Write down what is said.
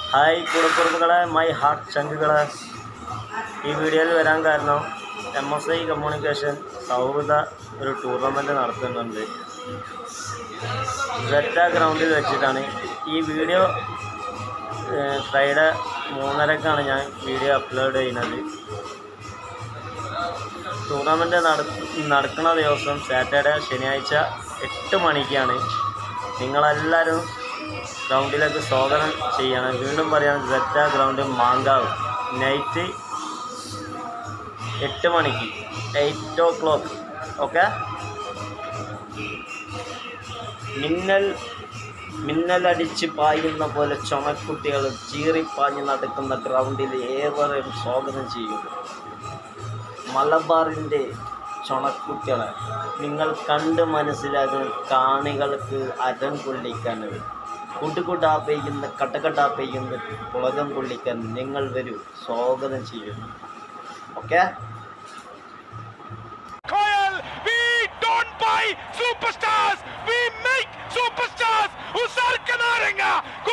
Hi കുടക്കുറുപ്പുകളെ my heart ചങ്കുകളെ ഈ വീഡിയോയിൽ വരാൻ കാരണം എം എസ് ഐ കമ്മ്യൂണിക്കേഷൻ സൗഹൃദ ഒരു ടൂർണമെൻറ്റ് നടത്തുന്നുണ്ട് സെറ്റ ഗ്രൗണ്ടിൽ വെച്ചിട്ടാണ് ഈ വീഡിയോ ഫ്രൈഡേ മൂന്നരക്കാണ് ഞാൻ വീഡിയോ അപ്ലോഡ് ചെയ്യുന്നത് ടൂർണമെൻറ്റ് നട നടക്കുന്ന ദിവസം സാറ്റർഡേ ശനിയാഴ്ച എട്ട് മണിക്കാണ് നിങ്ങളെല്ലാവരും ഗ്രൗണ്ടിലേക്ക് സ്വാഗതം ചെയ്യണം വീണ്ടും പറയാണ് സെറ്റ ഗ്രൗണ്ട് മാങ്കാവ് നൈറ്റ് എട്ട് മണിക്ക് എയ്റ്റ് ഓ ക്ലോക്ക് ഓക്കെ മിന്നൽ മിന്നലടിച്ച് പായുന്ന പോലെ ചുമക്കുട്ടികൾ ചീറിപ്പാഞ്ഞ് നടക്കുന്ന ഗ്രൗണ്ടിൽ ഏവരെയും സ്വാഗതം ചെയ്യുന്നു മലബാറിൻ്റെ ചുണക്കുട്ടികളെ നിങ്ങൾ കണ്ട് മനസ്സിലാക്കുന്ന കാണികൾക്ക് അരം കൊള്ളിക്കാൻ കുട്ടുകുട്ടാ പെയ്യുന്ന കട്ടക്കട്ടാ പെയ്യുന്ന പുളകം കൊള്ളിക്കാൻ നിങ്ങൾ വരൂ സ്വാഗതം ചെയ്യുന്നു okay Koyal, we don't buy superstars, we make superstars. Usar Kanaranga,